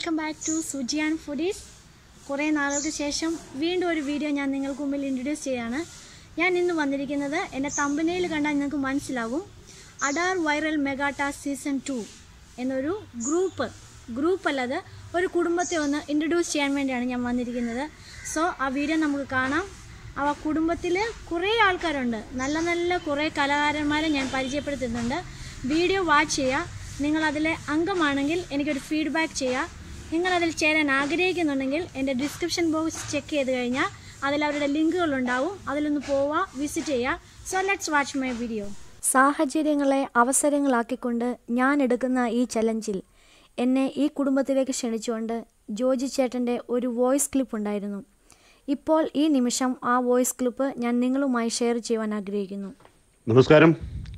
Welcome back to Suji and foodies കുറേ നാളുകൾക്ക് ശേഷം വീണ്ടും ഒരു വീഡിയോ ഞാൻ നിങ്ങൾക്ക് മുമ്പിൽ ഇൻട്രൊഡ്യൂസ് ചെയ്യാണ് ഞാൻ ഇന്ന് വന്നിരിക്കുന്നത് എൻ്റെ തമ്പനയിൽ കണ്ടാൽ നിങ്ങൾക്ക് മനസ്സിലാകും അഡാർ വൈറൽ മെഗാട്ടാ സീസൺ ടു എന്നൊരു ഗ്രൂപ്പ് ഗ്രൂപ്പ് അല്ലാതെ ഒരു കുടുംബത്തെ ഒന്ന് ഇൻട്രൊഡ്യൂസ് ചെയ്യാൻ വേണ്ടിയാണ് ഞാൻ വന്നിരിക്കുന്നത് സോ ആ വീഡിയോ നമുക്ക് കാണാം ആ കുടുംബത്തിൽ കുറേ ആൾക്കാരുണ്ട് നല്ല നല്ല കുറേ കലാകാരന്മാരെ ഞാൻ പരിചയപ്പെടുത്തുന്നുണ്ട് വീഡിയോ വാച്ച് ചെയ്യുക നിങ്ങൾ അതിലെ അംഗമാണെങ്കിൽ എനിക്കൊരു ഫീഡ്ബാക്ക് ചെയ്യുക നിങ്ങൾ അതിൽ ചേരാൻ ആഗ്രഹിക്കുന്നുണ്ടെങ്കിൽ എൻ്റെ ഡിസ്ക്രിപ്ഷൻ ബോക്സ് ചെക്ക് ചെയ്ത് കഴിഞ്ഞാൽ അതിൽ അവരുടെ ലിങ്കുകൾ ഉണ്ടാവും അതിലൊന്ന് പോവുക വിസിറ്റ് ചെയ്യുക so let's watch my video സാഹചര്യങ്ങളെ അവസരങ്ങളാക്കിക്കൊണ്ട് ഞാൻ എടുക്കുന്ന ഈ ചലഞ്ചിൽ എന്നെ ഈ കുടുംബത്തിലേക്ക് ക്ഷണിച്ചുകൊണ്ട് ജോജി ചേട്ടൻ്റെ ഒരു വോയിസ് ക്ലിപ്പ് ഉണ്ടായിരുന്നു ഇപ്പോൾ ഈ നിമിഷം ആ വോയിസ് ക്ലിപ്പ് ഞാൻ നിങ്ങളുമായി ഷെയർ ചെയ്യുവാൻ ആഗ്രഹിക്കുന്നു നമസ്കാരം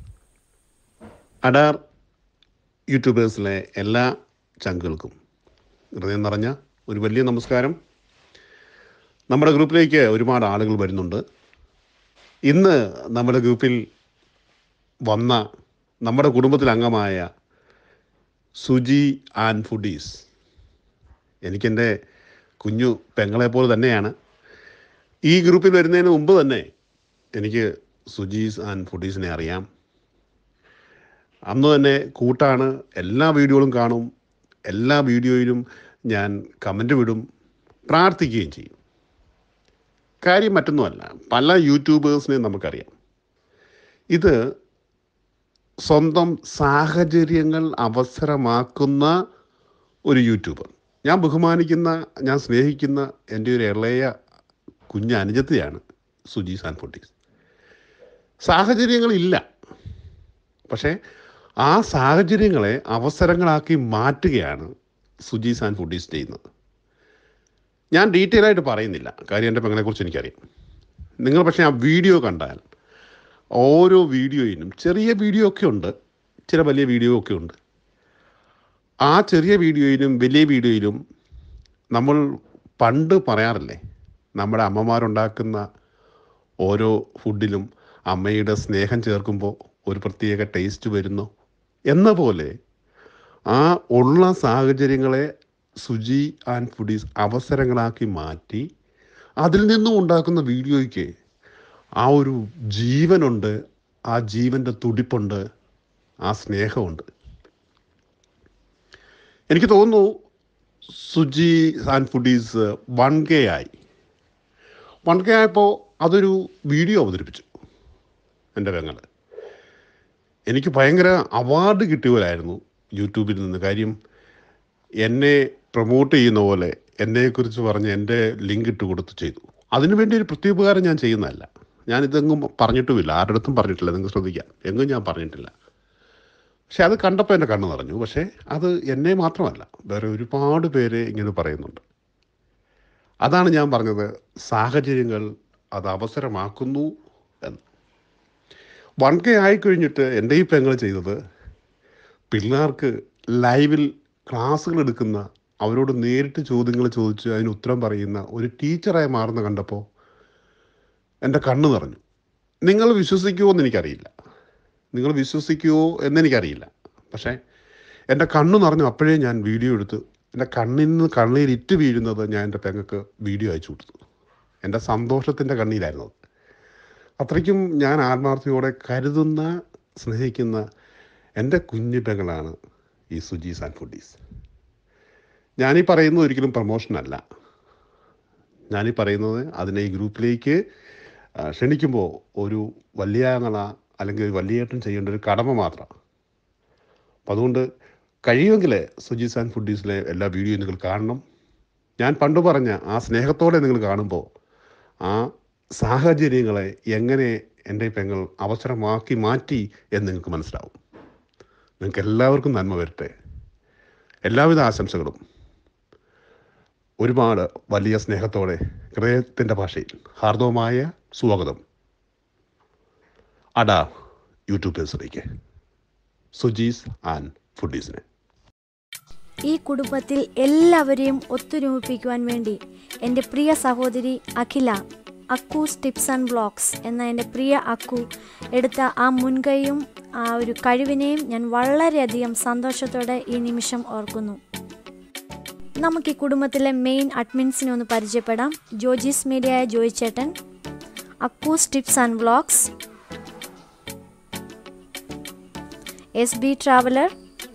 അഡാർ യൂട്യൂബേഴ്സിലെ എല്ലാ ചങ്കുകൾക്കും ഹൃദയം നിറഞ്ഞ ഒരു വലിയ നമസ്കാരം നമ്മുടെ ഗ്രൂപ്പിലേക്ക് ഒരുപാട് ആളുകൾ വരുന്നുണ്ട് ഇന്ന് നമ്മുടെ ഗ്രൂപ്പിൽ വന്ന നമ്മുടെ കുടുംബത്തിൽ അംഗമായ സുജി ആൻഡ് ഫുഡീസ് എനിക്കെൻ്റെ കുഞ്ഞു പെങ്ങളെ പോലെ തന്നെയാണ് ഈ ഗ്രൂപ്പിൽ വരുന്നതിന് മുമ്പ് തന്നെ എനിക്ക് സുജീസ് ആൻഡ് ഫുഡീസിനെ അറിയാം അന്ന് തന്നെ കൂട്ടാണ് എല്ലാ വീഡിയോകളും കാണും എല്ലാ വീഡിയോയിലും ഞാൻ കമൻ്റ് വിടും പ്രാർത്ഥിക്കുകയും ചെയ്യും കാര്യം മറ്റൊന്നുമല്ല പല യൂട്യൂബേഴ്സിനെയും നമുക്കറിയാം ഇത് സ്വന്തം സാഹചര്യങ്ങൾ അവസരമാക്കുന്ന ഒരു യൂട്യൂബർ ഞാൻ ബഹുമാനിക്കുന്ന ഞാൻ സ്നേഹിക്കുന്ന എൻ്റെ ഒരു ഇളയ കുഞ്ഞ് അനുജത്തെയാണ് സുജി സാൻഫുട്ടീസ് സാഹചര്യങ്ങളില്ല പക്ഷേ ആ സാഹചര്യങ്ങളെ അവസരങ്ങളാക്കി മാറ്റുകയാണ് സുജി സാൻ ഫുഡീസ് ചെയ്യുന്നത് ഞാൻ ഡീറ്റെയിൽ ആയിട്ട് പറയുന്നില്ല കാര്യം എൻ്റെ പെങ്ങളെക്കുറിച്ച് എനിക്കറിയാം നിങ്ങൾ പക്ഷേ ആ വീഡിയോ കണ്ടാൽ ഓരോ വീഡിയോയിലും ചെറിയ വീഡിയോ ഒക്കെ ഉണ്ട് ചില വലിയ വീഡിയോ ഒക്കെ ഉണ്ട് ആ ചെറിയ വീഡിയോയിലും വലിയ വീഡിയോയിലും നമ്മൾ പണ്ട് പറയാറില്ലേ നമ്മുടെ അമ്മമാരുണ്ടാക്കുന്ന ഓരോ ഫുഡിലും അമ്മയുടെ സ്നേഹം ചേർക്കുമ്പോൾ ഒരു പ്രത്യേക ടേസ്റ്റ് വരുന്നു എന്ന പോലെ ആ ഉള്ള സാഹചര്യങ്ങളെ സുജി ആൻഡ് ഫുഡീസ് അവസരങ്ങളാക്കി മാറ്റി അതിൽ നിന്നും ഉണ്ടാക്കുന്ന വീഡിയോയ്ക്ക് ആ ഒരു ജീവനുണ്ട് ആ ജീവൻ്റെ തുടിപ്പുണ്ട് ആ സ്നേഹമുണ്ട് എനിക്ക് തോന്നുന്നു Suji and foodies one K ആയി വൺ കെ ആയപ്പോൾ അതൊരു വീഡിയോ അവതരിപ്പിച്ചു എൻ്റെ പെങ്ങൾ എനിക്ക് ഭയങ്കര അവാർഡ് കിട്ടിയ പോലായിരുന്നു യൂട്യൂബിൽ നിന്ന് കാര്യം എന്നെ പ്രൊമോട്ട് ചെയ്യുന്ന പോലെ എന്നെക്കുറിച്ച് പറഞ്ഞ് എൻ്റെ ലിങ്ക് ഇട്ട് കൊടുത്ത് ചെയ്തു അതിനുവേണ്ടി ഒരു പ്രത്യുപകാരം ഞാൻ ചെയ്യുന്നതല്ല ഞാനിതെങ്ങും പറഞ്ഞിട്ടുമില്ല ആരുടെ അടുത്തും പറഞ്ഞിട്ടില്ല നിങ്ങൾക്ക് ശ്രദ്ധിക്കാം എങ്ങും ഞാൻ പറഞ്ഞിട്ടില്ല പക്ഷെ അത് കണ്ടപ്പോൾ എൻ്റെ കണ്ണ് നിറഞ്ഞു പക്ഷേ അത് എന്നെ മാത്രമല്ല വേറെ ഒരുപാട് പേര് ഇങ്ങനെ പറയുന്നുണ്ട് അതാണ് ഞാൻ പറഞ്ഞത് സാഹചര്യങ്ങൾ അത് അവസരമാക്കുന്നു എന്ന് വൺ കെ ആയിക്കഴിഞ്ഞിട്ട് എൻ്റെ ഈ പെങ്ങൾ ചെയ്തത് പിള്ളേർക്ക് ലൈവിൽ ക്ലാസ്സുകൾ എടുക്കുന്ന അവരോട് നേരിട്ട് ചോദ്യങ്ങൾ ചോദിച്ച് അതിന് ഉത്തരം പറയുന്ന ഒരു ടീച്ചറായി മാറുന്ന കണ്ടപ്പോൾ എൻ്റെ കണ്ണ് നിറഞ്ഞു നിങ്ങൾ വിശ്വസിക്കുമോ എന്ന് എനിക്കറിയില്ല നിങ്ങൾ വിശ്വസിക്കുമോ എന്നെനിക്കറിയില്ല പക്ഷേ എൻ്റെ കണ്ണ് നിറഞ്ഞു അപ്പോഴേ ഞാൻ വീഡിയോ എടുത്ത് എൻ്റെ കണ്ണിൽ നിന്ന് കണ്ണീർ ഇറ്റ് വീഴുന്നത് ഞാൻ എൻ്റെ പെങ്ങൾക്ക് വീഡിയോ അയച്ചു കൊടുത്തു എൻ്റെ സന്തോഷത്തിൻ്റെ കണ്ണീരായിരുന്നു അത് അത്രയ്ക്കും ഞാൻ ആത്മാർത്ഥയോടെ കരുതുന്ന സ്നേഹിക്കുന്ന എൻ്റെ കുഞ്ഞു പെങ്ങളാണ് ഈ സുജീസ് ആൻഡ് ഫുഡീസ് ഞാനീ പറയുന്നത് ഒരിക്കലും പ്രൊമോഷനല്ല ഞാനീ പറയുന്നത് അതിനെ ഈ ഗ്രൂപ്പിലേക്ക് ആ, ക്ഷണിക്കുമ്പോൾ ഒരു വലിയ ആങ്ങള അല്ലെങ്കിൽ ഒരു വലിയേട്ടൻ ചെയ്യേണ്ട ഒരു കടമ മാത്രം അപ്പം അതുകൊണ്ട് കഴിയുമെങ്കിൽ സുജീസ് ആൻഡ് ഫുഡീസിലെ എല്ലാ വീഡിയോയും നിങ്ങൾ കാണണം ഞാൻ പണ്ട് പറഞ്ഞ ആ സ്നേഹത്തോടെ നിങ്ങൾ കാണുമ്പോൾ ആ സാഹചര്യങ്ങളെ എങ്ങനെ എൻ്റെ പെങ്ങൾ അവസരമാക്കി മാറ്റി എന്ന് നിങ്ങൾക്ക് മനസ്സിലാവും നിങ്ങൾക്ക് എല്ലാവർക്കും നന്മ വരട്ടെ എല്ലാവിധ ആശംസകളും ഒരുപാട് വലിയ സ്നേഹത്തോടെ ഹൃദയത്തിൻ്റെ ഭാഷയിൽ ഹാർദവമായ സ്വാഗതം അഡാ യൂട്യൂബേഴ്സിലേക്ക് സുജീസ് ആൻഡ് ഫുഡീസിനെ ഈ കുടുംബത്തിൽ എല്ലാവരെയും ഒത്തൊരുമിപ്പിക്കുവാൻ വേണ്ടി എൻ്റെ പ്രിയ സഹോദരി Akhila Akkus tips and blogs എന്ന എൻ്റെ പ്രിയ അക്കു എടുത്ത ആ മുൻകൈയും ആ ഒരു കഴിവിനെയും ഞാൻ വളരെയധികം സന്തോഷത്തോടെ ഈ നിമിഷം ഓർക്കുന്നു നമുക്ക് ഈ കുടുംബത്തിലെ മെയിൻ അഡ്മിൻസിനെ ഒന്ന് പരിചയപ്പെടാം ജോജീസ് മീഡിയയായ ജോയി ചേട്ടൻ Akkus tips and vlogs S B traveller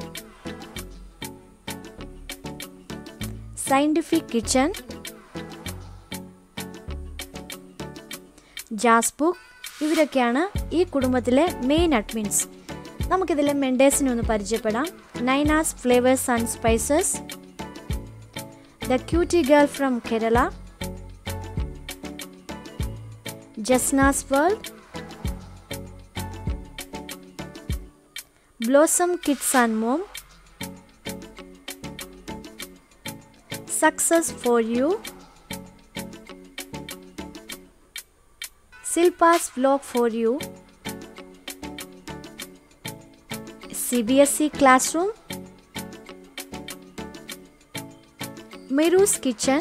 scientific kitchen Jas book ഇവരൊക്കെയാണ് ഈ കുടുംബത്തിലെ മെയിൻ അഡ്മിൻസ് നമുക്കിതിലെ മെൻഡേഴ്സിനെ ഒന്ന് പരിചയപ്പെടാം Nainas flavours and spices the cutie girl from Kerala Jasnas world blossom kids and mom success for you Silpa's vlog for you. CBSE classroom. Miru's kitchen.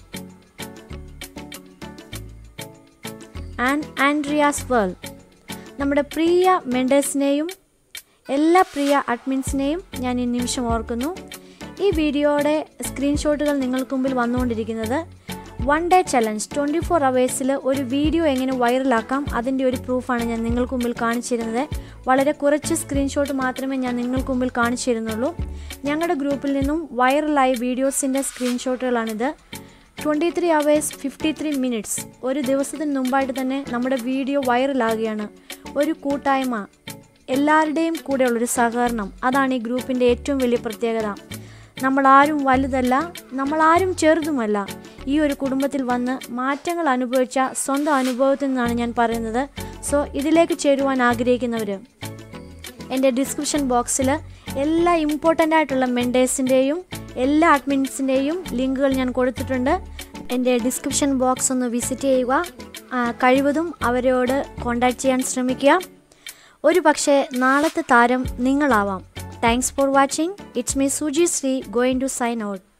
And Andreas world നമ്മുടെ പ്രിയ മെൻഡേഴ്സിനെയും എല്ലാ പ്രിയ അഡ്മിൻസിനെയും ഞാൻ ഈ നിമിഷം ഓർക്കുന്നു ഈ വീഡിയോയുടെ സ്ക്രീൻഷോട്ടുകൾ നിങ്ങൾക്ക് മുമ്പിൽ വന്നുകൊണ്ടിരിക്കുന്നത് one day challenge twenty four അവേഴ്സിൽ ഒരു വീഡിയോ എങ്ങനെ വൈറലാക്കാം അതിൻ്റെ ഒരു പ്രൂഫാണ് ഞാൻ നിങ്ങൾക്ക് മുമ്പിൽ കാണിച്ചിരുന്നത് വളരെ കുറച്ച് സ്ക്രീൻഷോട്ട് മാത്രമേ ഞാൻ നിങ്ങൾക്ക് മുമ്പിൽ കാണിച്ചിരുന്നുള്ളൂ ഞങ്ങളുടെ ഗ്രൂപ്പിൽ നിന്നും വൈറലായ വീഡിയോസിൻ്റെ സ്ക്രീൻഷോട്ടുകളാണിത് twenty three hours fifty three minutes ഒരു ദിവസത്തിന് മുമ്പായിട്ട് തന്നെ നമ്മുടെ വീഡിയോ വൈറലാകുകയാണ് ഒരു കൂട്ടായ്മ എല്ലാവരുടെയും കൂടെയുള്ളൊരു സഹകരണം അതാണ് ഈ ഗ്രൂപ്പിൻ്റെ ഏറ്റവും വലിയ പ്രത്യേകത നമ്മളാരും വലുതല്ല നമ്മളാരും ചെറുതുമല്ല ഈ ഒരു കുടുംബത്തിൽ വന്ന് മാറ്റങ്ങൾ അനുഭവിച്ച സ്വന്തം അനുഭവത്തിൽ നിന്നാണ് ഞാൻ പറയുന്നത് സോ ഇതിലേക്ക് ചേരുവാൻ ആഗ്രഹിക്കുന്നവർ എൻ്റെ ഡിസ്ക്രിപ്ഷൻ ബോക്സിൽ എല്ലാ ഇമ്പോർട്ടൻ്റ് ആയിട്ടുള്ള മെൻഡേഴ്സിൻ്റെയും എല്ലാ അഡ്മിൻസിൻ്റെയും ലിങ്കുകൾ ഞാൻ കൊടുത്തിട്ടുണ്ട് എൻ്റെ ഡിസ്ക്രിപ്ഷൻ ബോക്സ് ഒന്ന് വിസിറ്റ് ചെയ്യുക ആ, കഴിവതും അവരോട് കോൺടാക്റ്റ് ചെയ്യാൻ ശ്രമിക്കുക ഒരു പക്ഷേ നാളത്തെ താരം നിങ്ങളാവാം thanks for watching it's me Suji Sree going to sign out